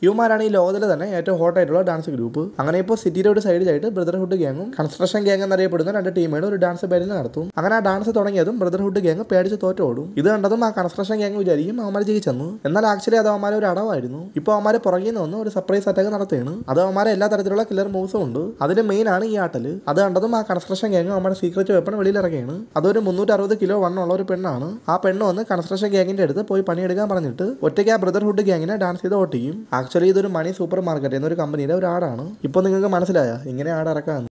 ഇവന്മാരാണ് ഈ ലോകത്തിലെ തന്നെ ഏറ്റവും ഹോട്ട് ആയിട്ടുള്ള ഡാൻസ് ഗ്രൂപ്പ് അങ്ങനെ ഇപ്പോൾ സിറ്റിയുടെ ഒരു സൈഡിലായിട്ട് ബ്രദർഹുഡ് ഗ്യാങ്ങും കൺസ്ട്രക്ഷൻ ഗ്യാങ് എന്നറിയപ്പെടുന്ന രണ്ട് ടീമുകളും ഒരു ഡാൻസ് ബാറ്റിൽ നടത്തും അങ്ങനെ ആ ഡാൻസ് തുടങ്ങിയതും ബ്രദർഹുഡ് ഗ്യാങ് പേടിച്ച് തോറ്റോടും ഇത് കണ്ടതും ആ കൺസ്ട്രക്ഷൻ ഗ്യാങ് വിചാരിക്കും അവന്മാർ ജയിച്ചെന്ന് എന്നാൽ ആക്ച്വലി അത് അവന്മാരെ ഒരു അടവായിരുന്നു ഇപ്പോൾ അവന്മാരെ പുറകിൽ നിന്ന് വന്ന് ഒരു സർപ്രൈസ് അറ്റാക്ക് നടത്തുകയാണ് അത് അവന്മാരെ എല്ലാ തരത്തിലുള്ള കില്ലർ മൂവ്സും ഉണ്ട് അതിൽ മെയിൻ ആണ് ഈ ആട്ടല് അത് കണ്ടതും ആ കൺസ്ട്രക്ഷൻ ഗ്യാങ് അവന്മാരെ സീക്രറ്റ് വെപ്പൺ വെളിയിൽ ഇറങ്ങിയാണ് അതൊരു മുന്നൂറ്റി അറുപത് കിലോ വണ്ണുള്ള ഒരു പെണ്ണാണ് ആ പെണ്ണ് വന്ന് കൺസ്ട്രക്ഷൻ ഗ്യാങ്ങിന്റെ അടുത്ത് പോയി പണിയെടുക്കാൻ പറഞ്ഞിട്ട് ഒറ്റയ്ക്ക് ആ ബ്രദർഹുഡ് ഗ്യാങ്ങിനെ ഡാൻസ് ചെയ്ത് ഓട്ടിക്കും ആക്ച്വലി ഇതൊരു മണി സൂപ്പർ മാർക്കറ്റ് എന്നൊരു കമ്പനിയുടെ ഒരു ആടാണ് ഇപ്പോൾ നിങ്ങൾക്ക് മനസ്സിലായ ഇങ്ങനെ ആട് ഇറക്കാമെന്ന്